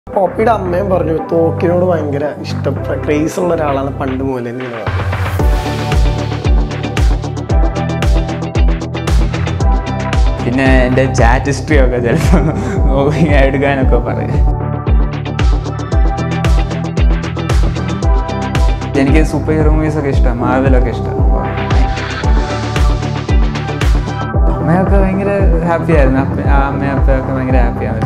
പോപ്പിയുടെ അമ്മയും പറഞ്ഞു തോക്കിനോട് ഭയങ്കര ഇഷ്ടം ക്രേസ് ഉള്ള ഒരാളാണ് പണ്ട് മുതലേ എന്ന് ഇങ്ങനെ പറഞ്ഞു. പിന്നെ എൻ്റെ ചാറ്റ് ഹിസ്റ്ററി ഒക്കെ ചിലപ്പോൾ നോക്കി എടുക്കാനൊക്കെ പറയും എനിക്ക് സൂപ്പർ ഹീറോ മൂവീസ് ഒക്കെ ഇഷ്ടം മാർവലൊക്കെ ഇഷ്ടം അമ്മയൊക്കെ ഭയങ്കര ഹാപ്പി ആയിരുന്നു അപ്പ ആ അമ്മയും അപ്പയൊക്കെ ഭയങ്കര ഹാപ്പിയാണ്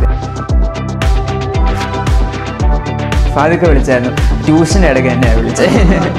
ഫാദൊക്കെ വിളിച്ചായിരുന്നു ട്യൂഷൻ്റെ ഇടയ്ക്ക് എന്നെയാണ് വിളിച്ചത്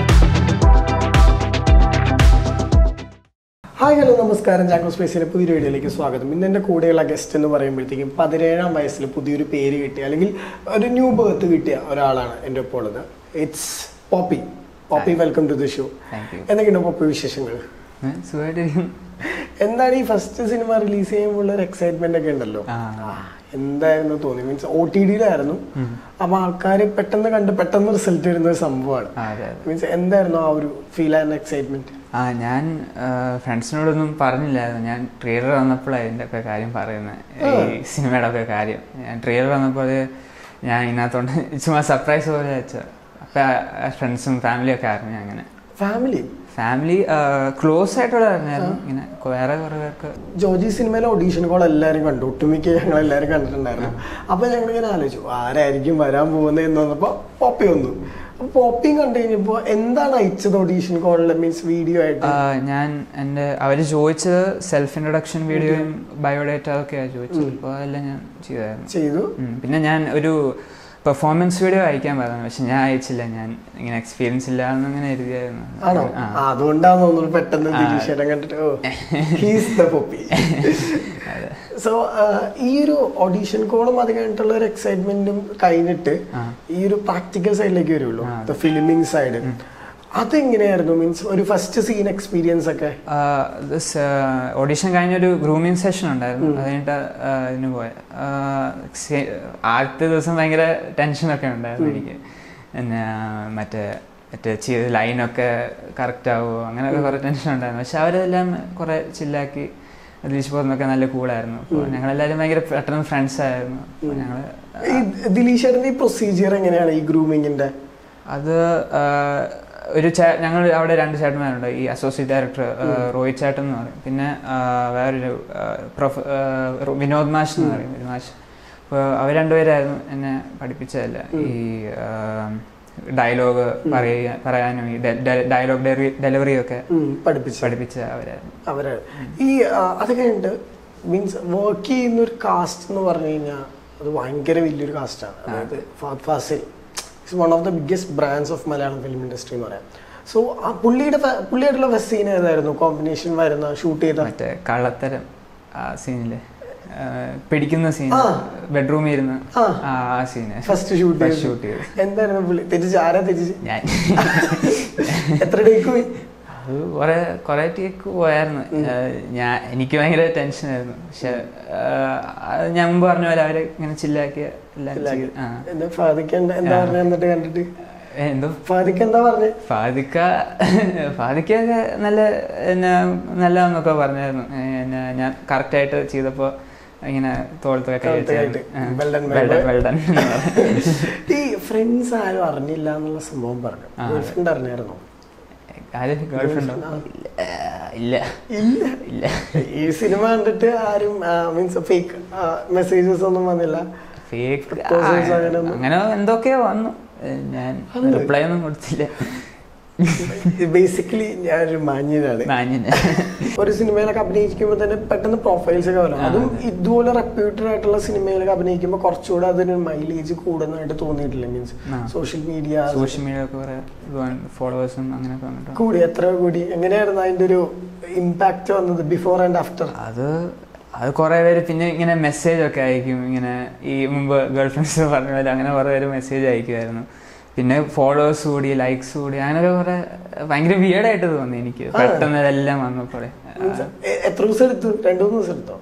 ഹായ് ഹലോ നമസ്കാരം ജാക്കോ സ്പേസിന്റെ പുതിയൊരു വീഡിയോയിലേക്ക് സ്വാഗതം ഇന്ന് എൻ്റെ കൂടെയുള്ള ഗസ്റ്റ് എന്ന് പറയുമ്പോഴത്തേക്കും പതിനേഴാം വയസ്സിൽ പുതിയൊരു പേര് കിട്ടിയ അല്ലെങ്കിൽ ഒരു ന്യൂ ബർത്ത് കിട്ടിയ ഒരാളാണ് എൻ്റെ ഒപ്പം ഉള്ളത് it's Poppy Poppy welcome to the show thank you എന്തൊക്കെയുണ്ട് പോപ്പി വിശേഷങ്ങൾ സുഖമായിട്ടിരിക്കും എന്താണ് ഈ ഫസ്റ്റ് സിനിമ റിലീസ് ചെയ്യുമ്പോൾ ഒരു എക്സൈറ്റ്മെന്റ് ഒക്കെ ഉണ്ടല്ലോ ആ. ആ, എന്തായിരുന്നു തോന്നി മീൻസ് ഒ ടി ഡിയിലായിരുന്നു അപ്പൊ ആൾക്കാർ പെട്ടെന്ന് കണ്ട് പെട്ടെന്ന് റിസൾട്ട് വരുന്ന ഒരു സംഭവമാണ് ആ, അതെ അതെ മീൻസ് എന്തായിരുന്നു ആ ഒരു ഫീൽ ആൻഡ് എക്സൈറ്റ്മെന്റ് ആ ഞാൻ ഫ്രണ്ട്സിനോടൊന്നും പറഞ്ഞില്ലായിരുന്നു ഞാൻ ട്രെയിലർ വന്നപ്പോഴാണ് ഇതിൻ്റെ ഒക്കെ കാര്യം പറയുന്നത് ഈ സിനിമയുടെ ഒക്കെ കാര്യം ഞാൻ ട്രെയിലർ വന്നപ്പോൾ അത് ഞാൻ ഇതിനകത്തോണ്ട് ചുമ്മാ സർപ്രൈസ് പോലെ വെച്ചത് അപ്പം ഫ്രണ്ട്സും ഫാമിലിയും ഒക്കെ അറിഞ്ഞു അങ്ങനെ ഫാമിലി ഫാമിലി ക്ലോസ് ആയിട്ടുള്ള അറിഞ്ഞായിരുന്നു ഇങ്ങനെ വേറെ കുറേ പേർക്ക് ജോജി സിനിമയിലെ ഓഡീഷൻ കോൾ എല്ലാവരും കണ്ടു ഒട്ടുമിക്ക ഞങ്ങൾ എല്ലാവരും കണ്ടിട്ടുണ്ടായിരുന്നു അപ്പൊ ഞങ്ങൾ ഇങ്ങനെ ആലോചിച്ചു ആരായിരിക്കും വരാൻ പോകുന്നത് എന്ന് വന്നപ്പോ പോപ്പി വന്നു അപ്പൊ പോപ്പിയും കണ്ടു കഴിഞ്ഞപ്പോ എന്താണ് അയച്ചത് ഓഡീഷൻ കോളിൽ മീൻസ് വീഡിയോ ആയിട്ട് ആ, ഞാൻ എൻ്റെ അവർ ചോദിച്ചത് സെൽഫ് ഇൻട്രൊഡക്ഷൻ വീഡിയോയും ബയോഡേറ്റ ഒക്കെയാണ് ചോദിച്ചത് അപ്പോൾ അതെല്ലാം ഞാൻ ചെയ്തായിരുന്നു ചെയ്തു ഉം. പിന്നെ ഞാൻ ഒരു പെർഫോമൻസ് വീഡിയോ അയക്കാൻ പറഞ്ഞു പക്ഷെ ഞാൻ അയച്ചില്ല ഞാൻ ഇങ്ങനെ എക്സ്പീരിയൻസ് ഇല്ല എന്നിങ്ങനെ എഴുതിയായിരുന്നു ആണോ ആ. ആ, അതുകൊണ്ടാന്ന് തോന്നുന്നു പെട്ടെന്ന് ദിലീഷേട്ടൻ കണ്ടിട്ട് oh he's the Poppy so ഈ ഒരു ഓഡീഷൻ കോളും അത് കഴിഞ്ഞിട്ടുള്ള ഒരു എക്സൈറ്റ്മെന്റും കഴിഞ്ഞിട്ട് ആ. ഈ ഒരു പ്രാക്ടിക്കൽ സൈഡിലേക്ക് വരുള്ളൂ ആ. ദ ഫിലിമിംഗ് സൈഡ് അതെങ്ങനെയായിരുന്നു മീൻസ് ഒരു ഫസ്റ്റ് സീൻ എക്സ്പീരിയൻസ് ഒക്കെ ഓഡീഷൻ കഴിഞ്ഞൊരു ഗ്രൂമിങ് സെഷൻ ഉണ്ടായിരുന്നു അത് കഴിഞ്ഞിട്ട് ആ, ഇതിന് പോയ ആ, സെ- ആദ്യത്തെ ദിവസം ഭയങ്കര ടെൻഷനൊക്കെ ഉണ്ടായിരുന്നു എനിക്ക് പിന്നെ മറ്റേ മറ്റേ ചെയ്ത് ലൈനൊക്കെ കറക്റ്റ് ആവുമോ അങ്ങനെയൊക്കെ കുറേ ടെൻഷൻ ഉണ്ടായിരുന്നു പക്ഷെ അവരെല്ലാം കുറേ ചില്ലാക്കി ദിലീഷ് പോകുന്നൊക്കെ നല്ല കൂളായിരുന്നു അപ്പോൾ ഞങ്ങളെല്ലാവരും ഭയങ്കര പെട്ടെന്ന് ഫ്രണ്ട്സ് ആയിരുന്നു അപ്പോൾ ഞങ്ങൾ ഈ ദിലീഷേട്ടന്റെ ഈ പ്രൊസീജിയർ എങ്ങനെയാണ് ഈ ഗ്രൂമിങ്ങിന്റെ അത് ആ, ഒരു ചേ ഞങ്ങൾ അവിടെ രണ്ട് ചേട്ടന്മാരുണ്ട് ഈ അസോസിയേറ്റ് ഡയറക്ടർ റോഹിത് ചേട്ടൻ എന്ന് പറയും പിന്നെ ആ, വേറൊരു ആ, പ്രൊഫ ആ, റോ- വിനോദ് മാഷ് എന്ന് പറയും ഒരു മാഷ് അപ്പോൾ അവർ രണ്ടുപേരായിരുന്നു എന്നെ പഠിപ്പിച്ചതല്ല ഈ ഡയലോഗ് പറയുക പറയാനും ഈ ഡയലോഗ് ഡെലിവറി ഒക്കെ പഠിപ്പിച്ചു പഠിപ്പിച്ച അവരായിരുന്നു അവര് ഈ ആ, അത് കഴിഞ്ഞിട്ട് മീൻസ് വർക്ക് ചെയ്യുന്ന ഒരു കാസ്റ്റ് എന്ന് പറഞ്ഞു കഴിഞ്ഞാൽ അത് ഭയങ്കര വലിയൊരു കാസ്റ്റാണ് അതായത് Fahadh Faasil it's one of the biggest brands of Malayalam film industry എന്ന് പറയാം സോ ആ പുള്ളിയുടെ ഫ- പുള്ളിയായിട്ടുള്ള ഫസ്റ്റ് സീൻ ഏതായിരുന്നു കോമ്പിനേഷൻ വരുന്ന ഷൂട്ട് ചെയ്ത മറ്റേ കള്ളത്തരം ആ സീനില് പിടിക്കുന്ന സീൻ ആ. ബെഡ്റൂമിൽ ഇരുന്ന് ആ. ആ സീന് ഫസ്റ്റ് ഷൂട്ട് First ചെയ്ത് shoot ചെയ്തത്. എന്തായിരുന്നു പുള്ളി തെറ്റിച്ച് ആരാ തെറ്റിച്ച് ഞാൻ എത്ര ഡേക്ക് പോയി അത് കുറെ കുറെ ടേക്ക് പോയായിരുന്നു ഏഹ് ഞാൻ എനിക്ക് ഭയങ്കര ടെൻഷനായിരുന്നു പക്ഷെ ഏഹ് അത് ഞാൻ മുമ്പ് പറഞ്ഞ പോലെ അവരെ ഇങ്ങനെ ചില്ലാക്കിയ എല്ലാം ചെയ്ത് ആ എന്താ ഫാദിക്ക് എന്താ എന്താ പറഞ്ഞ എന്നിട്ട് കണ്ടിട്ട് ഏഹ് എന്തോ ഫാദിക്ക് എന്താ പറഞ്ഞേ ഫാദിക്ക ഫാദിക്കൊക്കെ നല്ല എന്നാ നല്ലതെന്നൊക്കെ പറഞ്ഞായിരുന്നു ഏഹ് എന്നാ ഞാൻ കറക്റ്റായിട്ട് ചെയ്തപ്പോൾ ഇങ്ങനെ തോളത്തൊക്കെ കൈ കറക്റ്റായിട്ട്. വെച്ചായിരുന്നു Well done, well well done done. Well done ഈ ഫ്രണ്ട്സ് ആരും അറിഞ്ഞില്ല എന്നുള്ള സംഭവം പറഞ്ഞു ആ. ഗേൾഫ്രണ്ട് അറിഞ്ഞായിരുന്നോ ആരും ഗേൾഫ്രണ്ടോ ഇല്ല ഇല്ല ഇല്ല ഈ സിനിമ കണ്ടിട്ട് ആരും മീൻസ് ഫേക്ക് മെസ്സേജസ് ഒന്നും വന്നില്ല ഫേക്ക് Proposals അങ്ങനെയൊന്നും? അങ്ങനെ എന്തൊക്കെയോ വന്നു ഏഹ് ഞാൻ റിപ്ലൈ ഒന്നും കൊടുത്തില്ല ബേസിക്കലി ഞാനൊരു മാന്യനാണ് മാന്യന് ഒരു സിനിമയിലൊക്കെ അഭിനയിക്കുമ്പോൾ തന്നെ പെട്ടെന്ന് പ്രൊഫൈൽസ് ഒക്കെ വരും അതും ഇതുപോലെ റെപ്യൂട്ടഡ് ആയിട്ടുള്ള സിനിമയിലൊക്കെ അഭിനയിക്കുമ്പോൾ കുറച്ചുകൂടെ അതിന് മൈലേജ് കൂടുന്നതായിട്ട് തോന്നിയിട്ടില്ല മീൻസ് ആ. സോഷ്യൽ മീഡിയ സോഷ്യൽ മീഡിയ ഒക്കെ കുറെ ഫോളോവേഴ്സും അങ്ങനെയൊക്കെ വന്നിട്ട് കൂടി എത്ര കൂടി എങ്ങനെയായിരുന്നു അതിന്റെ ഒരു ഇമ്പാക്ട് വന്നത് ബിഫോർ ആൻഡ് ആഫ്റ്റർ അത് അത് കുറെ പേര് പിന്നെ ഇങ്ങനെ മെസ്സേജ് ഒക്കെ അയക്കും ഇങ്ങനെ ഈ മുമ്പ് ഗേൾ ഫ്രണ്ട്സ് പറഞ്ഞ പോലെ അങ്ങനെ കുറെ പേര് മെസ്സേജ് അയക്കുമായിരുന്നു പിന്നെ ഫോളോവേഴ്സ് കൂടി ലൈക്സ് കൂടി അങ്ങനെയൊക്കെ കുറെ ഭയങ്കര വിയേഡായിട്ട് തോന്നി എനിക്ക് പെട്ടെന്ന് ഇതെല്ലാം വന്നപ്പോഴേ എത്ര ദിവസം എടുത്തു രണ്ടു മൂന്ന് ദിവസം എടുത്തോ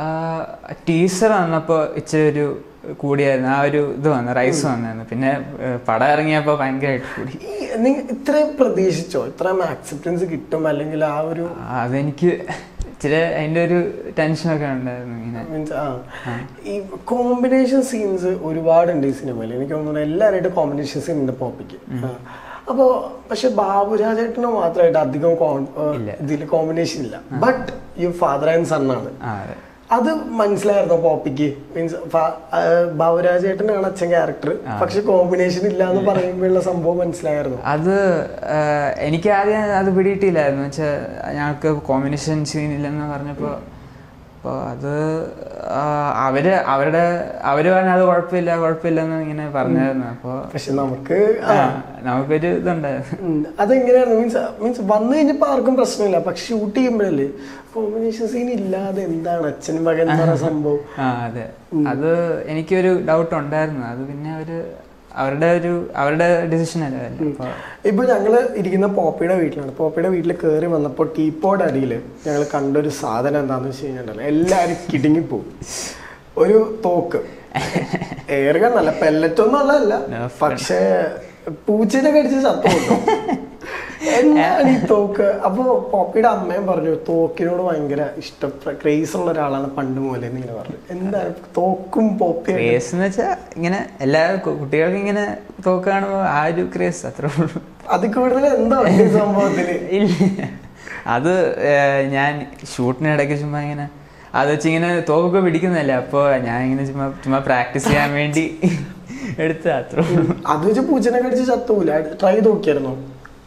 ടീസർ വന്നപ്പോൾ ഇച്ചിരി ഒരു കൂടിയായിരുന്നു ആ ഒരു ഇത് വന്നു റൈസ് വന്നായിരുന്നു പിന്നെ ഏഹ്, പടം ഇറങ്ങിയപ്പോൾ ഭയങ്കരമായിട്ട് കൂടി ഈ നിങ്ങൾ ഇത്രയും പ്രതീക്ഷിച്ചോ ഇത്രയും ആക്സെപ്റ്റൻസ് കിട്ടും അല്ലെങ്കിൽ ആ ഒരു അതെനിക്ക് ഇച്ചിരി അതിന്റെ ഒരു ടെൻഷനൊക്കെ ഉണ്ടായിരുന്നു ഇങ്ങനെ മീൻസ് ആ ഈ കോമ്പിനേഷൻ സീൻസ് ഒരുപാടുണ്ട് ഈ സിനിമയിൽ എനിക്ക് തോന്നുന്നു എല്ലാവരായിട്ട് കോമ്പിനേഷൻ സീൻ ഉണ്ട് പോപ്പിക്ക് അപ്പോൾ പക്ഷെ ബാബുരാജേട്ടന് മാത്രമായിട്ട് അധികം ഇല്ല. ഇതിൽ കോമ്പിനേഷൻ ഇല്ല ബട്ട് ഈ ഫാദർ ആൻഡ് സൺ ആണ് ആ അതെ അത് മനസ്സിലായിരുന്നോ പോപ്പിക്ക് മീൻസ് ബാബുരാജേട്ടനാണ് അച്ഛൻ ക്യാരക്ടർ പക്ഷെ കോമ്പിനേഷൻ ഇല്ല എന്ന് പറയുമ്പോഴുള്ള സംഭവം മനസ്സിലായിരുന്നു അത് ആ, എനിക്ക് ആദ്യം അത് പിടിയിട്ടില്ലായിരുന്നു വെച്ചാൽ ഞങ്ങൾക്ക് കോമ്പിനേഷൻ സീൻ ഇല്ലെന്ന് പറഞ്ഞപ്പോൾ അപ്പോൾ അത് ആ, അവര് അവരുടെ അവര് പറഞ്ഞ അത് കുഴപ്പമില്ല കുഴപ്പമില്ലെന്ന് ഇങ്ങനെ പറഞ്ഞായിരുന്നു അപ്പോൾ പക്ഷെ നമുക്ക് ആ, നമുക്കൊരു ഇതുണ്ടായിരുന്നു ഉം, അതെങ്ങനെയാണ് മീൻസ് മീൻസ് വന്നു കഴിഞ്ഞപ്പോ ആർക്കും പ്രശ്നമില്ല പക്ഷെ ഷൂട്ട് ചെയ്യുമ്പോഴല്ലേ കോമ്പിനേഷൻ സീൻ ഇല്ലാതെ എന്താണ് അച്ഛൻ മകൻ എന്ന് പറയുന്ന സംഭവം ആ അതെ അത് എനിക്കൊരു ഡൗട്ട് ഉണ്ടായിരുന്നു അത് പിന്നെ അവര് അവരുടെ ഒരു അവരുടെ ഡിസിഷൻ അല്ലേ അതല്ലേ അപ്പോൾ ഇപ്പൊ ഞങ്ങള് ഇരിക്കുന്ന പോപ്പിയുടെ വീട്ടിലാണ് പോപ്പിയുടെ വീട്ടിൽ കയറി വന്നപ്പോൾ ടീപ്പോയുടെ അടിയിൽ ഞങ്ങൾ കണ്ടൊരു സാധനം എന്താന്ന് വെച്ച് കഴിഞ്ഞാൽ എല്ലാരും കിടുങ്ങിപ്പോവും ഒരു തോക്ക് ഏറുക നല്ല പെല്ലറ്റൊന്നും ഉള്ളതല്ല Nerf പക്ഷേ പൂച്ചനെ കടിച്ച് ചത്തോട്ടോ എന്താണ് ഈ തോക്ക് അപ്പൊ പോപ്പിയുടെ അമ്മയും പറഞ്ഞു തോക്കിനോട് ഭയങ്കര ഇഷ്ട ക്രേസ് ഉള്ള ഒരാളാണ് പണ്ട് മുതലേ എന്ന് ഇങ്ങനെ പറഞ്ഞു എന്താണ് തോക്കും പോപ്പിയും ക്രേസ് എന്ന് വെച്ചാൽ ഇങ്ങനെ എല്ലാ കു- കുട്ടികൾക്ക് ഇങ്ങനെ തോക്ക് കാണുമ്പോൾ ആ ഒരു ക്രേസ് അത്രേ ഉള്ളൂ അതിൽ കൂടുതൽ എന്താ ഈ സംഭവത്തില് ഇല്ല അത് ഏർ, ഞാൻ ഷൂട്ടിനിടയ്ക്ക് ചുമ്മാ ഇങ്ങനെ അത് വെച്ച് ഇങ്ങനെ തോക്കൊക്കെ പിടിക്കുന്നതല്ലേ അപ്പോൾ ഞാൻ ഇങ്ങനെ ചുമ്മാ ചുമ്മാ പ്രാക്ടീസ് ചെയ്യാൻ വേണ്ടി എടുത്ത അത്ര അത് വെച്ച് പൂച്ചനെ കടിച്ച് ചത്തൂല ട്രൈ ചെയ്ത് നോക്കിയായിരുന്നോ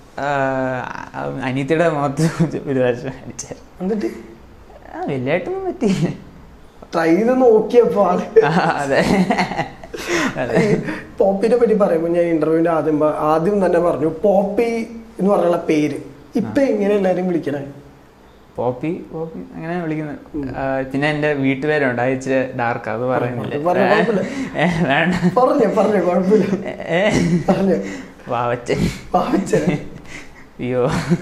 അനിയത്തിയുടെ മുഖത്ത് ഒരു പ്രാവശ്യം അടിച്ചായിരുന്നു എന്നിട്ട് ആ വലിയായിട്ടൊന്നും പറ്റിയില്ല ട്രൈ ചെയ്ത് നോക്കിയപ്പോ ആള് ആ, അതെ അതെ ഈ പോപ്പിനെ പറ്റി പറയുമ്പോൾ ഞാൻ ഇന്റർവ്യൂവിന്റെ ആദ്യം പ- ആദ്യം തന്നെ പറഞ്ഞു പോപ്പി എന്ന് പറഞ്ഞുള്ള പേര് ഇപ്പൊ എങ്ങനെ എല്ലാരും വിളിക്കണേ പോപ്പി പോപ്പി അങ്ങനെ വിളിക്കുന്നത് ആ, പിന്നെ എന്റെ വീട്ടുപേരുണ്ട് അത് ഇച്ചിരി ഡാർക്ക് അത് പറയുന്നില്ല അത് പറഞ്ഞോ, കുഴപ്പമില്ല. ഏ, വേണ്ട പറഞ്ഞോ പറഞ്ഞോ കുഴപ്പമില്ല ഏ, പറഞ്ഞോ വാവച്ചൻ വാവച്ചൻ അയ്യോ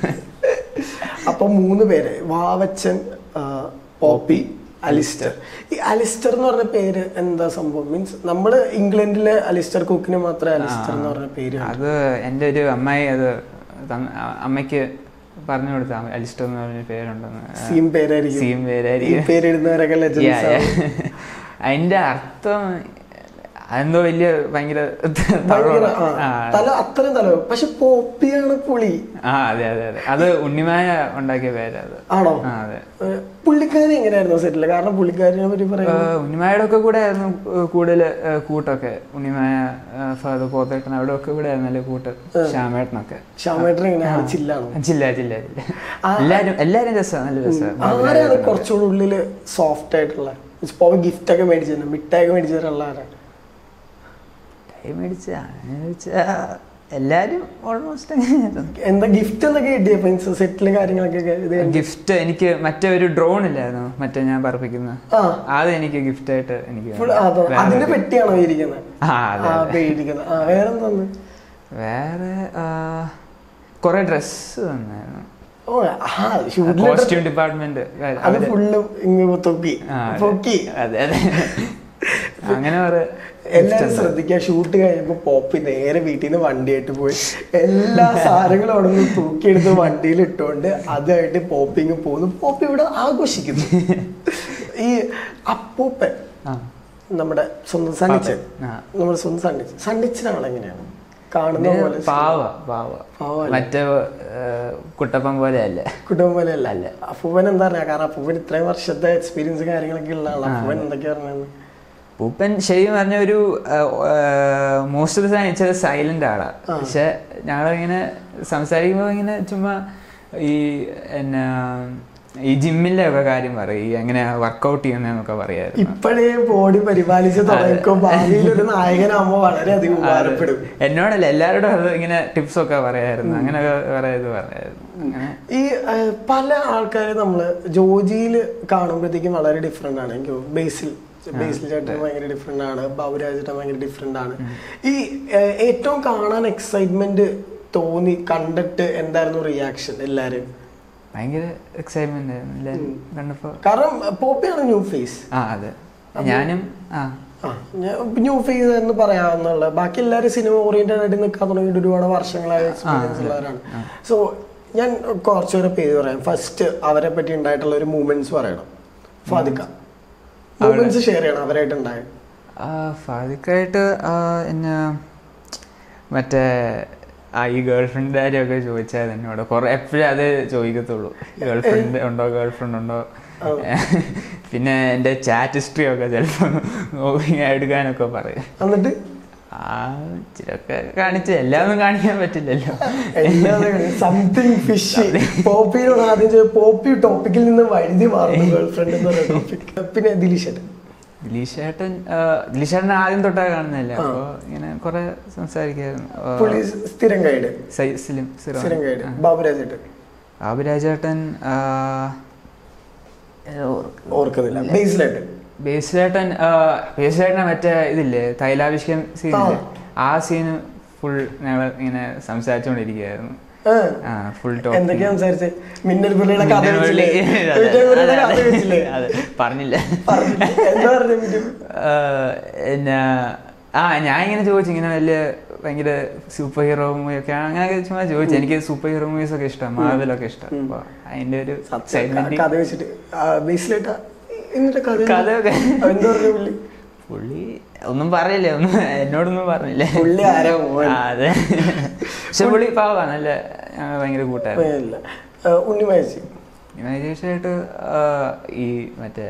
അപ്പൊ മൂന്ന് പേര് വാവച്ചൻ ആ, പോപ്പി അലിസ്റ്റർ ഈ അലിസ്റ്റർ എന്ന് പറഞ്ഞ പേര് എന്താ സംഭവം മീൻസ് നമ്മള് ഇംഗ്ലണ്ടിലെ അലിസ്റ്റർ കുക്കിന് മാത്രമേ അലിസ്റ്റർ എന്ന് പറഞ്ഞ പേര് അത് എൻ്റെ ഒരു അമ്മായി അത് തന്ന- അ- അമ്മയ്ക്ക് പറഞ്ഞു കൊടുത്ത അലിസ്റ്റർ എന്ന് പറഞ്ഞ പേരുണ്ടെന്ന് സീം പേരായിരിക്കും സീം ഈ പേരായിരിക്കും പേരിടുന്നവരൊക്കെ Yeah, ലെജൻസ് yeah. അതിന്റെ അർത്ഥം അതെന്തോ വലിയ ഭയങ്കര ഭയങ്കര ആ, ആ, തല അത്രയും തല പക്ഷെ പോപ്പിയാണ് പുളി ആ അതെ അതെ അതെ അത് ഉണ്ണിമായ ഉണ്ടാക്കിയ പേരാ അത് ആണോ ആ അതെ ഏഹ് പുള്ളിക്കാരി എങ്ങനെയായിരുന്നു സെറ്റില് കാരണം പുള്ളിക്കാരിനെ പറ്റി പറയുന്നത് ഏഹ് ഉണ്ണിമായുടെ ഒക്കെ കൂടെ ആയിരുന്നു കൂടുതൽ കൂട്ടൊക്കെ ഉണ്ണിമായ ഫാദർ പോത്തേട്ടൻ അവിടെ ഒക്കെ കൂടെ ആയിരുന്നല്ലേ കൂട്ട് ശ്യാമേട്ടനൊക്കെ ശ്യാമേട്ടൻ എങ്ങനെയാണ് ചില്ലാണോ ചില്ല ചില്ല ചില്ല എല്ലാരും എല്ലാരും രസമാണ് നല്ല രസമാണ് ആരാണ് കുറച്ചുകൂടി ഉള്ളില് സോഫ്റ്റ് ആയിട്ടുള്ള പോയി ഗിഫ്റ്റ് ഒക്കെ മേടിച്ചു തന്നെ മിഠായി ഒക്കെ മേടിച്ചു തരാനുള്ള ആരാ കൈ മേടിച്ച അങ്ങനെ ചോദിച്ചാ എല്ലാരും ഓൾമോസ്റ്റ് അങ്ങനെയായിരുന്നു എന്താ ഗിഫ്റ്റ് എന്തൊക്കെ കിട്ടിയ മീൻസ് സെറ്റില് കാര്യങ്ങളൊക്കെ ഇത് ഗിഫ്റ്റ് എനിക്ക് മറ്റേ ഒരു ഡ്രോൺ ഇല്ലായിരുന്നു മറ്റേ ഞാൻ പറപ്പിക്കുന്ന ആ അത് എനിക്ക് ഗിഫ്റ്റ് ആയിട്ട് എനിക്ക് full അതോ വേറെ അതിന്റെ ഒരു- പെട്ടിയാണോ ഇരിക്കുന്നത് ആ അതെ ആ അതെ. പേടിക്കുന്നത് ആ വേറെന്താന്ന് വേറെ കുറെ ഡ്രസ് തന്നായിരുന്നു ഓ ആ ഷൂട്ടിൽ കോസ്റ്റ്യൂം ഡിപ്പാർട്ട്മെന്റ് അത് ഫുള്ള് ഇങ്ങ് തൊക്കി പൊക്കി അതെ അതെ അങ്ങനെ കുറെ എല്ലാരും ശ്രദ്ധിക്കുക ഷൂട്ട് കഴിഞ്ഞപ്പോ പോപ്പി നേരെ വീട്ടിൽ നിന്ന് വണ്ടിയായിട്ട് പോയി എല്ലാ സാധനങ്ങളും അവിടെ നിന്ന് തൂക്കിയെടുത്ത് വണ്ടിയിൽ ഇട്ടുകൊണ്ട് അതുമായിട്ട് പോപ്പിങ് പോകുന്നു പോപ്പി ഇവിടെ ആഘോഷിക്കുന്നു ഈ അപ്പൂപ്പൻ ആ നമ്മുടെ സ്വന്തം സണ്ണിച്ചൻ ആ. നമ്മുടെ സ്വന്തം സണ്ണിച്ചൻ സണ്ണിച്ചനാണ് എങ്ങനെയാണ് കാണുന്ന ഇത് പോലെ പാവ പാവ പാവല്ലേ? മറ്റേ ഏഹ്, കുട്ടപ്പൻ പോലെ അല്ല കുടുംബം പോലെ അല്ല അപ്പൂപ്പൻ എന്താ പറയാ കാരണം അപ്പൂപ്പൻ ഇത്രയും വർഷത്തെ എക്സ്പീരിയൻസ് കാര്യങ്ങളൊക്കെ ഉള്ള ആളാണ് അപ്പൂപ്പൻ എന്തൊക്കെയാ പറഞ്ഞത് പൂപ്പൻ ശരിക്കും പറഞ്ഞ ഒരു മോസ്റ്റ് ഓഫ് ദ ടൈം ഇച്ചിരി സൈലന്റ് ആളാ പക്ഷെ ഞങ്ങളിങ്ങനെ സംസാരിക്കുമ്പോൾ ഇങ്ങനെ ചുമ്മാ ഈ എന്നാ ഈ ജിമ്മിലെ ഒക്കെ കാര്യം പറയും ഈ എങ്ങനെ വർക്കൗട്ട് ചെയ്യുന്നതെന്നൊക്കെ പറയായിരുന്നു ഇപ്പോഴേ ബോഡി പരിപാലിച്ച് തുടങ്ങിക്കോ ഭാവിയിൽ ഒരു നായകനാകുമ്പോ വളരെയധികം ഉപകാരപ്പെടും എന്നോടല്ല എല്ലാവരോടും അത് ഇങ്ങനെ ടിപ്സ് ഒക്കെ പറയായിരുന്നു അങ്ങനെയൊക്കെ കുറെ ഇത് പറയായിരുന്നു അങ്ങനെ ഈ ആ, പല ആൾക്കാരെ നമ്മള് ജോജിയിൽ കാണുമ്പോഴത്തേക്കും വളരെ ഡിഫറെന്റ് ആണ് എനിക്ക് തോന്നുന്നു. ബേസിൽ ബേസിൽ ചേട്ടൻ ഭയങ്കര ഡിഫറെന്റ് ആണ് ബാബുരാജ് ചേട്ടൻ ഭയങ്കര ഡിഫറെന്റ് ആണ് ഈ ആ, ഏറ്റവും കാണാൻ എക്സൈറ്റ്മെന്റ് തോന്നി കണ്ടിട്ട് എന്തായിരുന്നു റിയാക്ഷൻ എല്ലാരും ഭയങ്കര എക്സൈറ്റ്മെന്റ് ആയിരുന്നു എല്ലാവരും കണ്ടപ്പോ കാരണം പോപ്പിയാണ് ന്യൂ ഫേസ് ആ അതെ ഞാനും ആ ആ ന്യൂ ഫേസ് എന്ന് പറയാവുന്നുള്ള ബാക്കി എല്ലാവരും സിനിമ ഓറിയന്റഡ് ആയിട്ട് നിൽക്കാൻ തുടങ്ങിയിട്ട് ഒരുപാട് വർഷങ്ങളായ എക്സ്പീരിയൻസ് ഉള്ളവരാണ് സോ ഞാൻ കുറച്ചുകൂടെ പേര് പറയാം ഫസ്റ്റ് അവരെ പറ്റി ഉണ്ടായിട്ടുള്ള ഒരു മൂമെന്റ്സ് പറയണം ഫാദിക്ക മൂമെന്റ്സ് ഷെയർ ചെയ്യണം അവരായിട്ട് ഉണ്ടായ ഫാദിക്കായിട്ട് എന്നെ മറ്റേ ആ ഈ ഗേൾ ഫ്രണ്ട് കാര്യമൊക്കെ ചോദിച്ചാൽ എന്നോട് കുറെ എപ്പോഴും അത് ചോദിക്കത്തുള്ളൂ ഗേൾ ഫ്രണ്ട് ഉണ്ടോ ഗേൾ ഫ്രണ്ട് ഉണ്ടോ പിന്നെ എൻ്റെ ചാറ്റ് ഹിസ്റ്ററി ഒക്കെ ചിലപ്പോൾ നോക്കി എടുക്കാനൊക്കെ പറയും എന്നിട്ട് ആ ഇച്ചിരൊക്കെ കാണിച്ച് എല്ലാം ഒന്നും കാണിക്കാൻ പറ്റില്ലല്ലോ സംതിങ് ഫിഷ് പോപ്പിയോട് ആദ്യം ചോദിച്ചു പോപ്പി ടോപ്പിക്കിൽ നിന്ന് വഴുതി മാറുന്നു ഗേൾ ഫ്രണ്ട് എന്ന് പറയുന്ന ടോപ്പിക് പിന്നെ ദിലീഷേട്ടൻ ദിലീഷേട്ടൻ ദിലീഷേട്ടൻ ആദ്യം തൊട്ടാ കാണുന്നില്ല അപ്പോൾ ഇങ്ങനെ കുറെ സംസാരിക്കായിരുന്നു ആ, പുള്ളി സ്ഥിരം ഗൈഡ് സൈ- സിലിം സിറോ. സ്ഥിരം ഗൈഡ് ആ. ബാബുരാജേട്ടൻ ബാബുരാജേട്ടൻ ആ, ഏതോ ഓർക്ക്- ഓർക്കുന്നില്ല ബേസിലായിട്ട് ബേസിലേട്ടൻ ആ, ബേസിലേട്ടനെ മറ്റേ ഇതില്ലേ തൈലാഭിഷേകം സീൻ ആ. ആ സീന് ഫുൾ ഞങ്ങൾ ഇങ്ങനെ സംസാരിച്ചുകൊണ്ടിരിക്കുകയായിരുന്നു ആ ഫുൾ എന്തൊക്കെയാ സംസാരിച്ചേ മിന്നൽ പുള്ളിയുടെ കഥ വെച്ചില്ലേ മിന്നൽ പുള്ളിയുടെ കഥ വെച്ചില്ലേ പറഞ്ഞില്ല പറഞ്ഞില്ലേ? എന്താ പറഞ്ഞ മിന്നൽ ആ, എന്നാ ആ ഞാൻ ഇങ്ങനെ ചോദിച്ചു ഇങ്ങനെ വലിയ ഭയങ്കര സൂപ്പർ ഹീറോ മൂവി ഒക്കെ അങ്ങനെയൊക്കെ ചുമ്മാ ചോദിച്ചു എനിക്ക് സൂപ്പർ ഹീറോ മൂവീസ് ഒക്കെ ഇഷ്ടം മാർവലൊക്കെ ഇഷ്ടം അപ്പൊ അതിന്റെ ഒരു സത്യം ക- excitement- കഥ വെച്ചിട്ട് ബേസിലായിട്ട് എന്നിട്ട് കഥ എന്താ? കഥയൊക്കെ അവൻ എന്താ പറഞ്ഞ പുള്ളി പുള്ളി ഒന്നും പറയില്ലേ ഒന്നും എന്നോടൊന്നും പറഞ്ഞില്ലേ പുള്ളി ആരാ മോൻ? ആ, അതെ പക്ഷെ പുള്ളി പാവാ നല്ല ഞങ്ങൾ ഭയങ്കര കൂട്ടായിരുന്നു ഇല്ല ആ, ഉണ്ണി മയച്ചി ഇമാജിനേഷനായിട്ട് ഈ മറ്റേ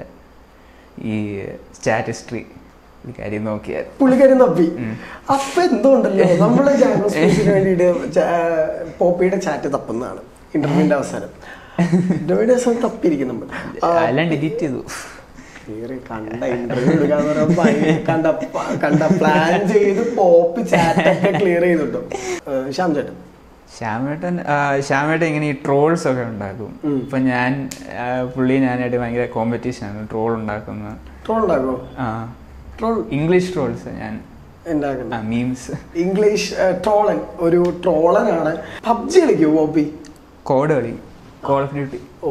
ഈ സ്റ്റാറ്റ് ഹിസ്റ്ററി കാര്യം നോക്കിയായിരുന്നു പുള്ളിക്കാരി തപ്പി ഉം. അപ്പൊ എന്തോ ഉണ്ടല്ലോ നമ്മള് ജാനോ സ്പേസിന് വേണ്ടിയിട്ട് ചാ- പോപ്പിയുടെ ചാറ്റ് തപ്പുന്നതാണ് ഇന്റർവ്യൂവിന്റെ അവസാനം ഇന്റർവ്യൂവിന്റെ അവസാനം തപ്പിയിരിക്കും നമ്മൾ ആ, എല്ലാം ഡിലീറ്റ് ചെയ്തു കേറി കണ്ട ഇന്റർവ്യൂ എടുക്കാന്ന് പറയുമ്പോ ഭയങ്കര കണ്ട പ- കണ്ട പ്ലാൻ ചെയ്ത് പോപ്പി ചാറ്റൊക്കെ ക്ലിയർ ചെയ്തിട്ടു ശ്യാം ചേട്ടൻ ശ്യാമേട്ടൻ ആ, ശ്യാമേട്ടൻ ഇങ്ങനെ ഈ ട്രോൾസ് ഒക്കെ ഉണ്ടാക്കും ഉം. ഇപ്പൊ ഞാൻ ആ, പുള്ളി ഞാനായിട്ട് ഭയങ്കര കോമ്പറ്റീഷൻ ആണ് ട്രോൾ ഉണ്ടാക്കുന്നത് ട്രോൾ ഉണ്ടാക്കോ ആ ട്രോൾ ഇംഗ്ലീഷ് ട്രോൾസ് ഞാൻ ഉണ്ടാക്കണ്ട മീംസ് ഇംഗ്ലീഷ് ട്രോളൻ ഒരു ട്രോളനാണ് പബ്ജി കളിക്കോ പോപ്പി കോഡ് കളി കോൾ ഓഫ് ഡ്യൂട്ടി ഓ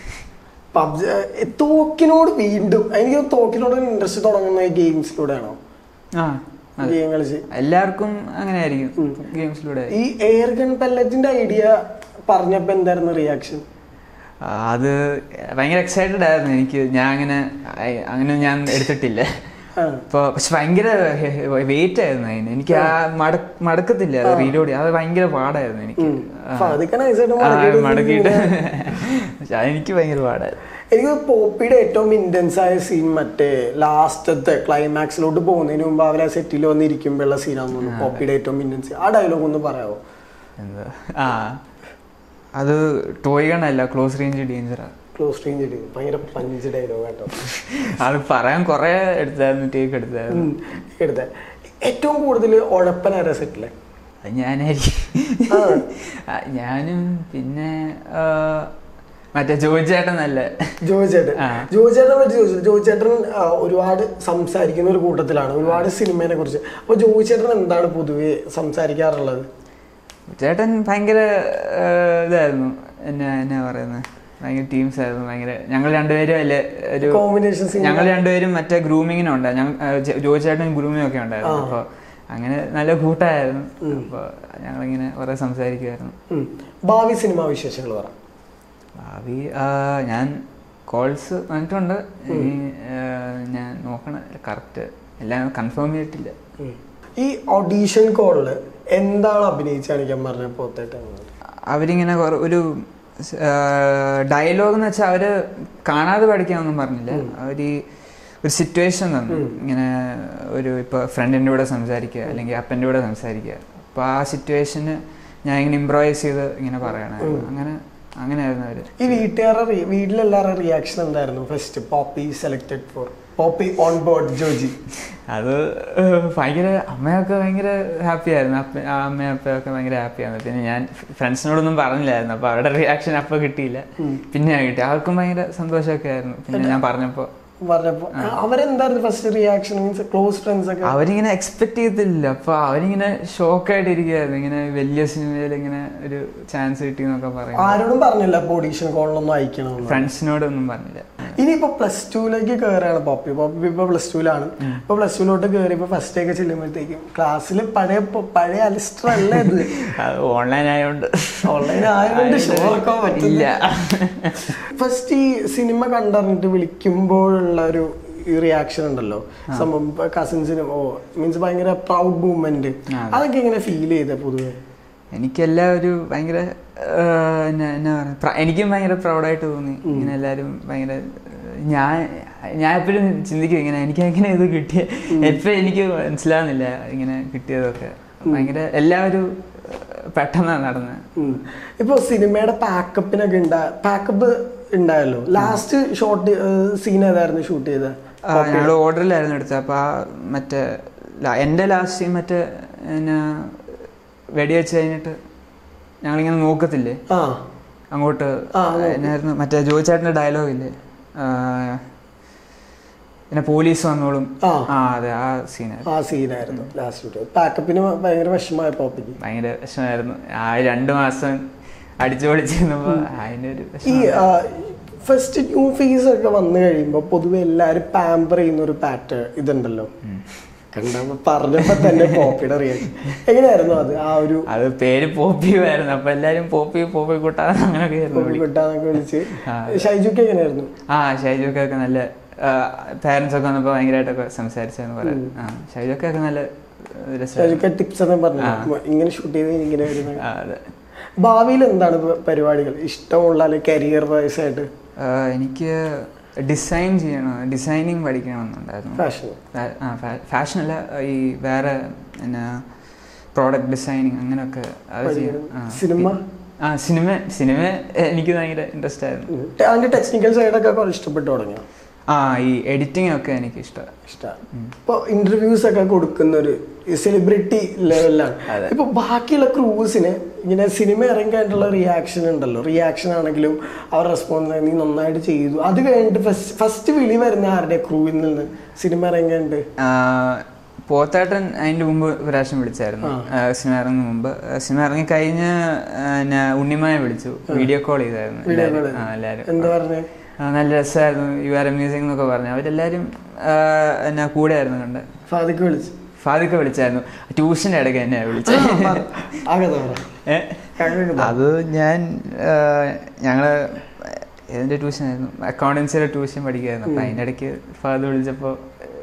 പബ്ജി തോക്കിനോട് വീണ്ടും എനിക്ക് തോക്കിനോട് ഇൻട്രസ്റ്റ് തുടങ്ങുന്ന ഈ ഗെയിംസിലൂടെയാണോ ആ അതെ. ഗെയിം കളിച്ച് എല്ലാവർക്കും അങ്ങനെ ആയിരിക്കും ഉം. ഗെയിംസിലൂടെ ഈ എയർ ഗൺ പെല്ലറ്റിന്റെ ഐഡിയ പറഞ്ഞപ്പോ എന്തായിരുന്നു റിയാക്ഷൻ ആ, അത് ഭയങ്കര എക്സൈറ്റഡ് ആയിരുന്നു എനിക്ക് ഞാൻ അങ്ങനെ ഐ- അങ്ങനെ ഞാൻ എടുത്തിട്ടില്ല അപ്പോൾ പക്ഷെ ഭയങ്കര വെയിറ്റ് ആയിരുന്നു അതിന് എനിക്ക് ആ മട മടക്കത്തില്ല അത് റീലോഡ് അത് ഭയങ്കര പാടായിരുന്നു എനിക്ക് ആ. ആ, മടക്കിയിട്ട് പക്ഷെ അതെനിക്ക് ഭയങ്കര പാടായിരുന്നു എനിക്ക് പോപ്പിയുടെ ഏറ്റവും ഇന്റൻസ് ആയ സീൻ മറ്റേ ലാസ്റ്റത്തെ ക്ലൈമാക്സിലോട്ട് പോകുന്നതിന് മുമ്പ് അവരെ സെറ്റിൽ വന്നിരിക്കുമ്പോഴുള്ള സീനാന്ന് തോന്നുന്നു പോപ്പിയുടെ ഏറ്റവും ഇന്റൻസ് ആ ഡയലോഗ് ഒന്ന് പറയാമോ എന്താ ആ അത് ടോയ് ഗണ്ണല്ല ക്ലോസ് റേഞ്ച് ഡേഞ്ചറാ ക്ലോസ് റേഞ്ച് ഇടും ഭയങ്കര പഞ്ച് ഡയലോഗ് കേട്ടോ അത് പറയാൻ കുറേ എടുത്തായിരുന്നു ടേക്ക് എടുത്തായിരുന്നു ഉം. എടുത്ത ഏറ്റവും കൂടുതൽ ഉഴപ്പനാരാ സെറ്റിലെ അത് ഞാനായിരിക്കും ആ. ആ, ഞാനും പിന്നെ ആ, മറ്റേ ജോയിച്ചേട്ടൻ നല്ല ജോയിച്ചേട്ടൻ ആ. ജോയിച്ചേട്ടനെ പറ്റി ചോദിച്ചു ജോയിച്ചേട്ടൻ ആ, ഒരുപാട് സംസാരിക്കുന്ന ഒരു കൂട്ടത്തിലാണ് ഒരുപാട് സിനിമയെ കുറിച്ച് അപ്പൊ ജോയിച്ചേട്ടൻ എന്താണ് പൊതുവെ സംസാരിക്കാറുള്ളത് ചേട്ടൻ ഭയങ്കര ആ, ഇതായിരുന്നു എന്നാ എന്നാ പറയുന്നത് ഭയങ്കര ടീംസ് ആയിരുന്നു ഭയങ്കര ഞങ്ങൾ രണ്ടുപേരും അല്ലേ ഒരു കോമ്പിനേഷൻ സീൻ ഞങ്ങൾ രണ്ടുപേരും മറ്റേ ഗ്രൂമിങ്ങിനും ഞങ്ങൾ ജോയിച്ചേട്ടൻ ഗ്രൂമിങ് ഒക്കെ ഉണ്ടായിരുന്നു ആ. അപ്പോൾ അങ്ങനെ നല്ല കൂട്ടായിരുന്നു അപ്പോൾ ഞങ്ങളിങ്ങനെ കുറേ സംസാരിക്കുമായിരുന്നു ഭാവി സിനിമാ വിശേഷങ്ങൾ പറ ഭാവി ആ, ഞാൻ കോൾസ് വന്നിട്ടുണ്ട് ഇനി ആ, ഞാൻ നോക്കണം കറക്റ്റ് എല്ലാം കൺഫേം ചെയ്തിട്ടില്ല ഉം. ഈ ഓഡീഷൻ കോളില് എന്താണ് അഭിനയിച്ച് കാണിക്കാൻ പറഞ്ഞ പോത്തേട്ട് അവരിങ്ങനെ കുറ- ഒരു ഡയലോഗ് എന്ന് വെച്ചാൽ അവര് കാണാതെ പഠിക്കാനൊന്നും പറഞ്ഞില്ല അവർ ഒരു സിറ്റുവേഷൻ തന്നു ഇങ്ങനെ ഒരു ഇപ്പോൾ ഫ്രണ്ടിൻ്റെ കൂടെ സംസാരിക്കുക അല്ലെങ്കിൽ അപ്പൻ്റെ കൂടെ സംസാരിക്കുക അപ്പോൾ ആ സിറ്റുവേഷന് ഞാൻ ഇങ്ങനെ ഇമ്പ്രവൈസ് ചെയ്ത് ഇങ്ങനെ പറയണമായിരുന്നു അങ്ങനെ അങ്ങനെയായിരുന്നു അവര് ഈ വീട്ടുകാരുടെ re- വീട്ടിലെല്ലാവരുടെ റിയാക്ഷൻ എന്തായിരുന്നു first Popy selected for Popy on board Joji അത് ഏഹ്, ഭയങ്കര അമ്മയൊക്കെ ഭയങ്കര ഹാപ്പി ആയിരുന്നു അപ്പ ആ അമ്മയും അപ്പയൊക്കെ ഭയങ്കര ഹാപ്പി ആയിരുന്നു പിന്നെ ഞാൻ ഫ്രണ്ട്സിനോടൊന്നും പറഞ്ഞില്ലായിരുന്നു അപ്പോൾ അവരുടെ റിയാക്ഷൻ അപ്പോൾ കിട്ടിയില്ല പിന്നെ കിട്ടി അവർക്കും ഭയങ്കര സന്തോഷമൊക്കെ ആയിരുന്നു പിന്നെ ഞാൻ പറഞ്ഞപ്പോൾ പറഞ്ഞപ്പോ അവരെന്തായിരുന്നു first reaction means close friends ഒക്കെ അവരിങ്ങനെ എക്സ്പെക്ട് ചെയ്തില്ല അപ്പൊ അവരിങ്ങനെ ഷോക്കായിട്ട് ഇരിക്കുകയായിരുന്നു ഇങ്ങനെ വലിയ സിനിമയിൽ ഇങ്ങനെ ഒരു ചാൻസ് കിട്ടി എന്നൊക്കെ പറയും ആരോടും പറഞ്ഞില്ല അപ്പൊ ഓഡീഷൻ കോളിലൊന്നും അയക്കണമെന്ന് ഫ്രണ്ട്സിനോടൊന്നും പറഞ്ഞില്ല ഇനിയിപ്പോ പ്ലസ് ടുവിലേക്ക് കയറാണ് പോപ്പി പോപ്പി ഇപ്പൊ പ്ലസ് ടുവിലാണ് ഇപ്പൊ പ്ലസ് ടുവിലോട്ട് കയറി ഇപ്പൊ ഫസ്റ്റ് ഒക്കെ ചെല്ലുമ്പോഴത്തേക്കും ക്ലാസ്സിൽ പഴയ പൊ- പഴയ അലിസ്റ്റർ അല്ല ഇത് അത് ഓൺലൈൻ ആയതുകൊണ്ട് ഓൺലൈൻ ആയതുകൊണ്ട് ഷോ ആക്കാൻ പറ്റില്ല ഇല്ല ഫസ്റ്റ് ഈ സിനിമ കണ്ടറിഞ്ഞിട്ട് വിളിക്കുമ്പോഴുള്ള ഒരു റിയാക്ഷൻ ഉണ്ടല്ലോ സംഭവം കസിൻസിനും ഓ മീൻസ് ഭയങ്കര പ്രൗഡ് മൂവ്മെന്റ് അതൊക്കെ എങ്ങനെ ഫീൽ ചെയ്ത പൊതുവെ എനിക്കെല്ലാം ഒരു ഭയങ്കര ആ, എന്നാ എന്നാ പറയുക പ്ര- എനിക്കും ഭയങ്കര പ്രൗഡായിട്ട് തോന്നി ഇങ്ങനെ എല്ലാവരും ഭയങ്കര ആ, ഞാൻ ഞാൻ എപ്പോഴും ചിന്തിക്കും ഇങ്ങനെ എനിക്ക് എങ്ങനെ ഇത് കിട്ടിയ എപ്പോഴും എനിക്ക് മനസ്സിലാവുന്നില്ല ഇങ്ങനെ കിട്ടിയതൊക്കെ ഭയങ്കര എല്ലാവരും ആ, പെട്ടെന്നാണ് നടന്നത് ഉം. ഇപ്പൊ സിനിമയുടെ പാക്കപ്പിനൊക്കെ ഉണ്ടാ പാക്കപ്പ് ഉണ്ടായല്ലോ ലാസ്റ്റ് ഷോട്ട് സീൻ ഏതായിരുന്നു ഷൂട്ട് ചെയ്ത ഞങ്ങൾ ഓർഡറിലായിരുന്നു എടുത്തത് അപ്പോൾ ആ മറ്റേ ല- എൻ്റെ ലാസ്റ്റ് സീൻ മറ്റേ എന്നാ വെടിവെച്ച് കഴിഞ്ഞിട്ട് ഞങ്ങളിങ്ങനെ നോക്കത്തില്ലേ ആ അങ്ങോട്ട് ആ, നോക്കും. എന്നായിരുന്നു മറ്റേ ജോയിച്ചേട്ടൻ്റെ ഡയലോഗില്ലേ പിന്നെ പോലീസ് വന്നോളും ആ. ആ അതെ ആ സീനായിരുന്നു ആ സീനായിരുന്നു ലാസ്റ്റ് ഷൂട്ട് പാക്കപ്പിന് ഭയങ്കര വിഷമമായ പോപ്പിക്ക് ഭയങ്കര വിഷമമായിരുന്നു ആ രണ്ട് മാസം അടിച്ചു പൊളിച്ചിരുന്നപ്പോൾ അതിൻ്റെ ഒരു ഈ വിഷമം ഫസ്റ്റ് ന്യൂ ഫേസ് ഒക്കെ വന്നു കഴിയുമ്പോൾ പൊതുവെ എല്ലാരും പാമ്പർ ചെയ്യുന്ന ഒരു പാറ്റേൺ ഇതുണ്ടല്ലോ കണ്ടപ്പോ പറഞ്ഞപ്പോ തന്നെ പോപ്പിയുടെ റിയാക്ഷൻ എങ്ങനെയായിരുന്നു അത് ആ ഒരു അത് പേര് പോപ്പിയുമായിരുന്നു അപ്പൊ എല്ലാരും പോപ്പി പോപ്പി കൂട്ടാ അങ്ങനെയൊക്കെ ആയിരുന്നു പോപ്പി വിളി. കിട്ടാന്നൊക്കെ വിളിച്ച് ആ. ഷൈജുക്ക് എങ്ങനെയായിരുന്നു ആ ഷൈജുക്കൊക്കെ നല്ല പാരന്റ്സ് ഒക്കെ വന്നപ്പോ ഭയങ്കരമായിട്ടൊക്കെ സംസാരിച്ചെന്ന് പറയാം ആ ഷൈജുക്കൊക്കെ നല്ല രസമായിരുന്നു ഷൈജുക്ക് ടിപ്സ് ഒക്കെ പറഞ്ഞു ഇങ്ങനെ ഷൂട്ട് ചെയ്ത് ഇങ്ങനെ വരുന്നത് ആ, അതെ ഭാവിയിൽ എന്താണ് പ- പരിപാടികൾ ഇഷ്ടമുള്ള അല്ലെങ്കിൽ കരിയർ വൈസ് ആയിട്ട് ആ, എനിക്ക് ഡിസൈൻ ചെയ്യണം ഡിസൈനിങ് പഠിക്കണമെന്നുണ്ടായിരുന്നു ഫാഷൻ ഫാ- ആ ഫാഷൻ അല്ല ഈ വേറെ എന്നാ പ്രോഡക്റ്റ് ഡിസൈനിങ് അങ്ങനെയൊക്കെ അത് ചെയ്യണം ആ. സിനിമ ആ സിനിമ സിനിമ എനിക്ക് ഭയങ്കര ഇൻട്രസ്റ്റ് ആയിരുന്നു അതിന്റെ ടെക്നിക്കൽ സൈഡൊക്കെ കുറെ ഇഷ്ടപ്പെട്ടു തുടങ്ങിയോ ആ ഈ എഡിറ്റിംഗ് ഒക്കെ എനിക്ക് ഇഷ്ടമാണ് ഇഷ്ടമാണ് ഇപ്പൊ ഇന്റർവ്യൂസ് ഒക്കെ കൊടുക്കുന്ന ഒരു സെലിബ്രിറ്റി ലെവലിലാണ് അതെ. ഇപ്പൊ ബാക്കിയുള്ള ക്രൂസിന് ഇങ്ങനെ സിനിമ ഇറങ്ങിയിട്ടുള്ള റിയാക്ഷൻ ഉണ്ടല്ലോ റിയാക്ഷൻ ആണെങ്കിലും അവർ റെസ്പോൺസ് നീ നന്നായിട്ട് ചെയ്തു അത് കഴിഞ്ഞിട്ട് ഫസ്റ്റ് ഫസ്റ്റ് വിളി വരുന്ന ആരുടെ ക്രൂവിൽ നിന്ന് സിനിമ ഇറങ്ങിയിട്ട് പോത്താട്ടൻ അതിന്റെ മുമ്പ് ഒരു പ്രാവശ്യം വിളിച്ചായിരുന്നു ആ, സിനിമ ഇറങ്ങുന്ന മുമ്പ് ആ, സിനിമ ഇറങ്ങി കഴിഞ്ഞ് ഞാൻ ഉണ്ണിമായ വിളിച്ചു വീഡിയോ കോൾ ചെയ്തായിരുന്നു വീഡിയോ എല്ലാവരും. കോൾ ആ, എല്ലാവരും എന്താ പറഞ്ഞേ ആ, നല്ല രസമായിരുന്നു യു ആർ അമ്യൂസിംഗ് എന്നൊക്കെ പറഞ്ഞു അവരെല്ലാവരും ആ, എന്നാ കൂടെ ആയിരുന്നു കണ്ട് ഫാദിക്ക് വിളിച്ചു ഫാദിക്ക് വിളിച്ചായിരുന്നു ട്യൂഷൻ്റെ ഇടയ്ക്ക് എന്നെ വിളിച്ചത് ആകെ പറ ഏ? അങ്ങനെയൊക്കെ പറ. അത് ഞാൻ ആ, ഞങ്ങള് ഏതിന്റെ ട്യൂഷൻ ആയിരുന്നു അക്കൗണ്ടൻസിയുടെ ട്യൂഷൻ പഠിക്കുകയായിരുന്നു അപ്പൊ അതിൻ്റെ ഇടയ്ക്ക് ഫാദർ വിളിച്ചപ്പോൾ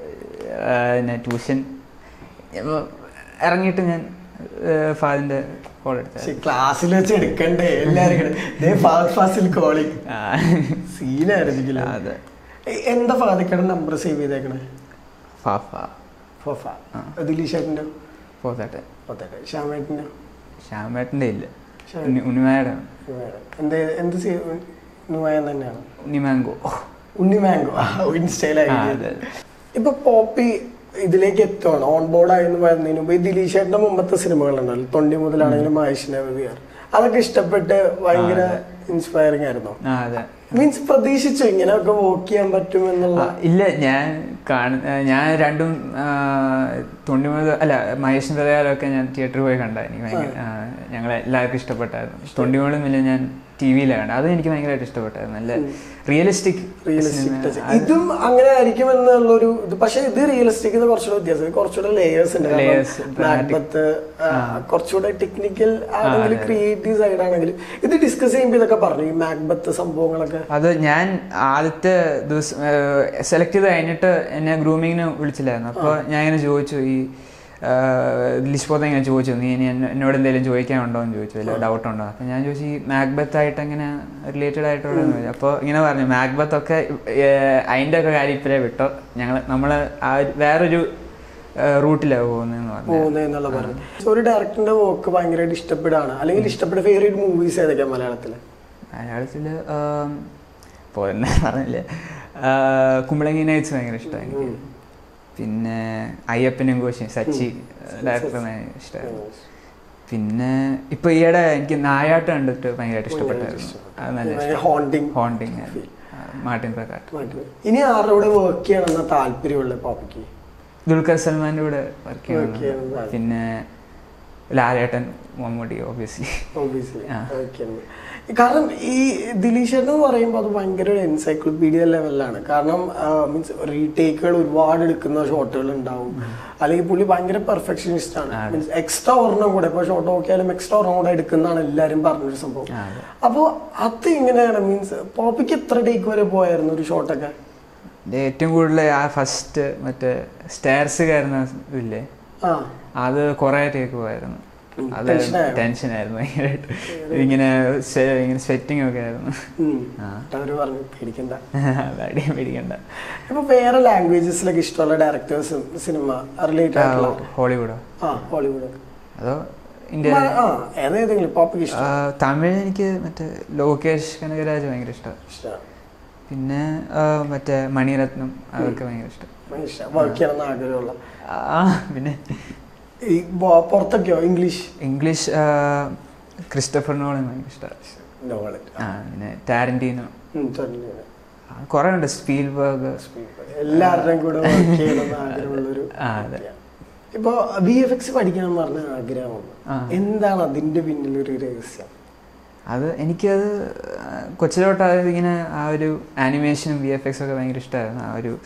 ഞാൻ ട്യൂഷൻ അപ്പൊ ഇറങ്ങിയിട്ട് ഞാൻ ഫാദിന്റെ കോൾ എടുത്ത പക്ഷെ ക്ലാസ്സിൽ വെച്ച് എടുക്കണ്ടേ എല്ലാരും കൂടെ. ദേ ഫാദ് ഫാസിൽ കോളിംഗ് സീനായിരിക്കില്ല അതെ എന്താ ഫാദിക്കയുടെ നമ്പർ സേവ് ചെയ്തേക്കണേ ഫാഫ ഫോഫ ദിലീഷേട്ടൻ്റെ പോത്തട്ടെ പോത്തട്ടെ ശ്യാമേട്ടൻ്റെ ശ്യാമേട്ടൻ്റെ ഇല്ല ശ്യാം- ഉണ്ണി- ഉണ്ണിമായുടെ എന്ത് എന്ത് നുവായം തന്നെയാണ് ഉണ്ണിമാങ്കോ ഉണ്ണി മാംഗോ ഇൻസ്റ്റയിലായി ആ, അതെ. ഇപ്പൊ പോപ്പി ഇതിലേക്ക് എത്തുവാണ് ഓൺ ബോർഡ് ആയെന്ന് പറയുന്നതിന് മുമ്പ് ഈ ദിലീഷേട്ടന്റെ മുമ്പത്തെ സിനിമകളുണ്ടല്ലോ തൊണ്ടി മുതലാണെങ്കിലും മഹേഷിനെ വിയർ അതൊക്കെ ഇഷ്ടപ്പെട്ട് ഭയങ്കര ഇൻസ്പയറിംഗ് ആയിരുന്നോ ആ അതെ മീൻസ് പ്രതീക്ഷിച്ചു ഇങ്ങനെയൊക്കെ വർക്ക് ചെയ്യാൻ പറ്റും എന്നുള്ള ആ, ഇല്ല ഞാൻ കാണ ആ, ഞാൻ രണ്ടും ആ, തൊണ്ടിമുതൽ അല്ല മഹേഷ് പ്രകാരമൊക്കെ ഞാൻ തിയേറ്ററിൽ പോയി കണ്ട എനിക്ക് ഭയങ്കര ആ, ഞങ്ങളെ എല്ലാവർക്കും ഇഷ്ടപ്പെട്ടായിരുന്നു തൊണ്ടിമുകളും ഇല്ല ഞാൻ ടി വിയിലാണ് കണ്ടത് അത് എനിക്ക് ഭയങ്കരമായിട്ട് ഇഷ്ടപ്പെട്ടായിരുന്നു നല്ല റിയലിസ്റ്റിക് റിയലിസ്റ്റിക് ടച്ച് ഇതും അങ്ങനെ ആയിരിക്കും എന്നുള്ളൊരു ഇത് പക്ഷെ ഇത് റിയലിസ്റ്റിക് കുറച്ചുകൂടെ വ്യത്യാസം ഇത് കുറച്ചുകൂടെ ലേയേഴ്സ് ഉണ്ട് Layers, മാക്ബത്ത് കുറച്ചുകൂടെ ടെക്നിക്കൽ ആണെങ്കിലും ക്രിയേറ്റീവ് സൈഡ് ആണെങ്കിലും ഇത് ഡിസ്കസ് ചെയ്യുമ്പോൾ ഇതൊക്കെ പറഞ്ഞു ഈ മാക്ബത്ത് സംഭവങ്ങളൊക്കെ അത് ഞാൻ ആദ്യത്തെ ദിവസം സെലക്ട് ചെയ്ത് കഴിഞ്ഞിട്ട് എന്നെ ഗ്രൂമിങ്ങിന് വിളിച്ചില്ലായിരുന്നു അപ്പോൾ ഞാൻ ഇങ്ങനെ ചോദിച്ചു ഈ ലിസ്റ്റ് പോത്തെ ഇങ്ങനെ ചോദിച്ചു നീ ഇനി എന്നെ- എന്നോട് എന്തെങ്കിലും ചോദിക്കാനുണ്ടോ എന്ന് ചോദിച്ചു വല്ല ഡൗട്ട് ഉണ്ടോ അപ്പം ഞാൻ ചോദിച്ചു ഈ മാക്ബത്ത് ആയിട്ട് എങ്ങനെ റിലേറ്റഡ് ആയിട്ടുള്ള അപ്പോൾ ഇങ്ങനെ പറഞ്ഞു മാക്ബത്ത് ഒക്കെ അതിൻ്റെ ഒക്കെ കാര്യം ഇപ്പോഴേ വിട്ടോ ഞങ്ങൾ നമ്മൾ ആ ഒരു- വേറൊരു റൂട്ടിലാണ് പോകുന്നതെന്ന് പറഞ്ഞു പോകുന്നതെന്നുള്ള പറഞ്ഞു ഒരു ഡയറക്ടറിന്റെ വർക്ക് ഭയങ്കരമായിട്ട് ഇഷ്ടപ്പെടാണ് അല്ലെങ്കിൽ ഇഷ്ടപ്പെട്ട ഫേവറേറ്റ് മൂവീസ് ഏതൊക്കെയാ മലയാളത്തില് മലയാളത്തിൽ ഇപ്പോൾ എന്താ പറഞ്ഞില്ലേ കുമ്പളങ്ങി നൈറ്റ്സ് ഭയങ്കര ഇഷ്ടമാണ് എനിക്ക് പിന്നെ അയ്യപ്പനും കോശി സച്ചി ഡയറക്ടറിനെ ഇഷ്ടമായിരുന്നു പിന്നെ ഇപ്പൊ ഈയിടെ എനിക്ക് നായാട്ട് കണ്ടിട്ട് ഭയങ്കരമായിട്ട് ഇഷ്ടപ്പെട്ടായിരുന്നു അത് നല്ല ഇഷ്ടം ഹോണ്ടിങ് ഹോണ്ടിങ് മാർട്ടിൻ പ്രകാട്ട് ഇനി ആരുടെ കൂടെ വർക്ക് ചെയ്യണമെന്ന താല്പര്യമുള്ള പോപ്പിക്ക് ദുൽഖർ സൽമാന്റെ കൂടെ വർക്ക് Work ചെയ്യണം. ചെയ്യണം പിന്നെ ലാലേട്ടൻ മമ്മൂട്ടി ഓബിയസ്ലി ഒബിയസ്ലി ആ. കാരണം ഈ ദിലീഷ് എന്ന് പറയുമ്പോൾ അത് ഭയങ്കര ഒരു എൻസൈക്ലോപീഡിയ ലെവലിലാണ് കാരണം മീൻസ് റീടേക്കുകൾ ഒരുപാട് എടുക്കുന്ന ഷോട്ടുകൾ ഉണ്ടാവും അല്ലെങ്കിൽ പുള്ളി ഭയങ്കര പെർഫെക്ഷനിസ്റ്റ് ആണ് മീൻസ് എക്സ്ട്രാ ഒരെണ്ണം കൂടെ ഇപ്പോൾ ഷോട്ട് നോക്കിയാലും എക്സ്ട്രാ ഒരെണ്ണം കൂടെ എടുക്കുന്നതാണ് എല്ലാവരും പറഞ്ഞൊരു സംഭവം അപ്പോൾ അത് ഇങ്ങനെയാണ് മീൻസ് പോപ്പിക്ക് എത്ര ടേക്ക് വരെ പോയായിരുന്നു ഒരു ഷോട്ടൊക്കെ ഏറ്റവും കൂടുതൽ ആ ഫസ്റ്റ് മറ്റേ സ്റ്റെയർസ് കയറുന്ന ഇല്ലേ ആ അത് കുറേ ടേക്ക് പോയായിരുന്നു ഉം, അത് tension ആയോ? ടെൻഷനായിരുന്നു ഭയങ്കരമായിട്ട് ഇങ്ങനെ സ്വെ- ഇങ്ങനെ സ്വെറ്റിംഗ് ഒക്കെ ആയിരുന്നു ഉം. ആ. അവര് പറഞ്ഞു പേടിക്കണ്ട അടി പേടിക്കണ്ട ഇപ്പൊ വേറെ ലാംഗ്വേജസിലൊക്കെ ഇഷ്ടമുള്ള ഡയറക്ടേഴ്സ് സിനിമ റിലേറ്റഡ് ആയിട്ടുള്ള ഹോളിവുഡോ ആ ഹോളിവുഡ് അതോ ഇന്ത്യ ആ ഏതേതെങ്കിലും പോപ്പിക്ക് ഇഷ്ടം തമിഴ് എനിക്ക് മറ്റേ ലോകേഷ് കനകരാജ് ഭയങ്കര ഇഷ്ടമാണ് ഇഷ്ടമാണ് പിന്നെ ആ, മറ്റേ മണിരത്നം അതൊക്കെ ഭയങ്കര ഇഷ്ടം ഇഷ്ടം വർക്ക് ചെയ്യണമെന്ന് ആഗ്രഹമുള്ള ആ പിന്നെ ഈ ബോ- പുറത്തൊക്കെയോ ഇംഗ്ലീഷ് ഇംഗ്ലീഷ് ആ, ക്രിസ്റ്റഫർ നോളൻ ഭയങ്കര ഇഷ്ടമാണ് നോവൽ ആ പിന്നെ ടാരന്റീനോ ഉം, തൊഴില്. കുറേ ഉണ്ട് സ്പീൽബർഗ് എല്ലാവരുടെയും കൂടെ വർക്ക് ചെയ്യണമെന്ന് ആഗ്രഹമുള്ളൊരു ആ, അതെ. വ്യക്തിയാണ്. ഇപ്പൊ വി എഫ് എക്സ് പഠിക്കണം എന്ന് പറഞ്ഞ ആഗ്രഹമാണ് ആ. എന്താണ് അതിന്റെ പിന്നിലൊരു രഹസ്യം അത് എനിക്കത് കൊച്ചിലോട്ട് അത് ഇങ്ങനെ ആ ഒരു ആനിമേഷനും വി എഫ് എക്സ് ഒക്കെ ഭയങ്കര ഇഷ്ടമായിരുന്നു ആ ഒരു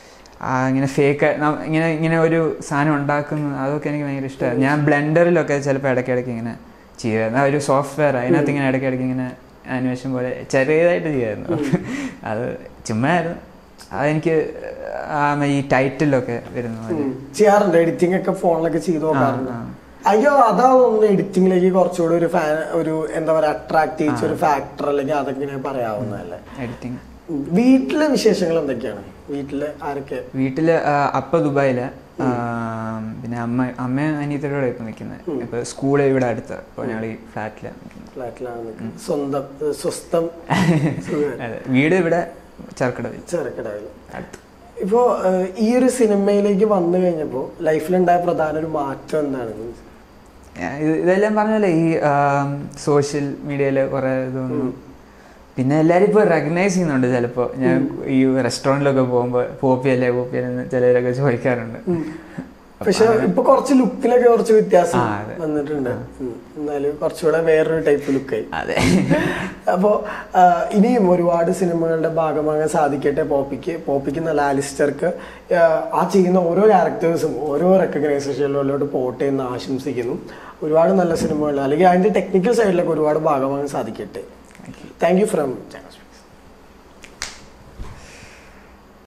ആ ഇങ്ങനെ ഫേക്ക് ഇങ്ങനെ ഇങ്ങനെ ഒരു സാധനം ഉണ്ടാക്കുന്നത് അതൊക്കെ എനിക്ക് ഭയങ്കര ഇഷ്ടമായിരുന്നു ഞാൻ ബ്ലെൻഡറിലൊക്കെ ചിലപ്പോൾ ഇടയ്ക്കിടയ്ക്ക് ഇങ്ങനെ ചെയ്യുമായിരുന്നു ആ ഒരു സോഫ്റ്റ്വെയർ അതിനകത്ത് ഇങ്ങനെ ഇടയ്ക്കിടയ്ക്ക് ഇങ്ങനെ ആനിമേഷൻ പോലെ ചെറിയതായിട്ട് ചെയ്യുമായിരുന്നു അത് ചുമ്മാ ആയിരുന്നു അതെനിക്ക് ആ ഈ ടൈറ്റിലൊക്കെ വരുന്ന പോലെ ഉം. ചെയ്യാറുണ്ട് എഡിറ്റിംഗ് ഒക്കെ ഫോണിലൊക്കെ ചെയ്ത് നോക്കാറുണ്ട് ആ. അയ്യോ അതാ തോന്നുന്നു എഡിറ്റിംഗിലേക്ക് കുറച്ചുകൂടി ഒരു ഫാൻ ഒരു എന്താ പറയാ അട്രാക്ട് ചെയ്യിച്ച ഒരു ഫാക്ടർ അല്ലെങ്കിൽ അതൊക്കെ പറയാവുന്നതല്ലേ എഡിറ്റിങ് ഉം. വീട്ടിലെ വിശേഷങ്ങൾ എന്തൊക്കെയാണ് വീട്ടില് ആരൊക്കെ വീട്ടില് ആ, അപ്പ ദുബായില് ആ, പിന്നെ അമ്മ അമ്മയും അനിയത്തിയുടെ ഇപ്പൊ നിൽക്കുന്നത് ഇപ്പൊ സ്കൂള് ഇവിടെ അടുത്ത് അപ്പോൾ ഞങ്ങൾ ഈ ഫ്ലാറ്റിലാണ് നിൽക്കുന്നത് ഫ്ലാറ്റിലാണ് നിൽക്കുന്നത് സ്വന്തം ഏഹ് സ്വസ്ഥം സുഖം. അതെ വീട് ഇവിടെ ചെറുക്കടവിൽ ചെറുക്കിടയിൽ അടുത്ത് ഇപ്പോ ഏഹ്, ഈ ഒരു സിനിമയിലേക്ക് വന്നു കഴിഞ്ഞപ്പോ ലൈഫിലുണ്ടായ പ്രധാന ഒരു മാറ്റം എന്താണ് ഞാൻ ഇത് ഇതെല്ലാം പറഞ്ഞല്ലേ ഈ സോഷ്യൽ മീഡിയയില് കുറെ ഇതൊന്നും പിന്നെ എല്ലാരും ഇപ്പൊ റെക്കഗ്നൈസ് ചെയ്യുന്നുണ്ട് ചിലപ്പോ ഞാൻ ഈ റെസ്റ്റോറൻറ്റിലൊക്കെ പോകുമ്പോ പോപ്പി അല്ലേ പോപ്പി അല്ലേ ചിലരൊക്കെ ചോദിക്കാറുണ്ട് പക്ഷെ ഇപ്പൊ കുറച്ച് ലുക്കിലൊക്കെ കുറച്ച് വ്യത്യാസം ആ, അതെ. വന്നിട്ടുണ്ട് ഉം. എന്നാലും കുറച്ചുകൂടെ വേറൊരു ടൈപ്പ് ലുക്കായി അതെ അപ്പോ ആ, ഇനിയും ഒരുപാട് സിനിമകളുടെ ഭാഗമാകാൻ സാധിക്കട്ടെ പോപ്പിക്ക് പോപ്പിക്ക് നല്ല ആലിസ്റ്റർക്ക് ആ, ആ ചെയ്യുന്ന ഓരോ ക്യാരക്ടേഴ്സും ഓരോ റെക്കഗ്നൈസേഷനിലോട്ട് പോട്ടെ എന്ന് ആശംസിക്കുന്നു ഒരുപാട് നല്ല സിനിമകൾ അല്ലെങ്കിൽ അതിന്റെ ടെക്നിക്കൽ സൈഡിലൊക്കെ ഒരുപാട് ഭാഗമാകാൻ സാധിക്കട്ടെ താങ്ക് യു ഫ്രം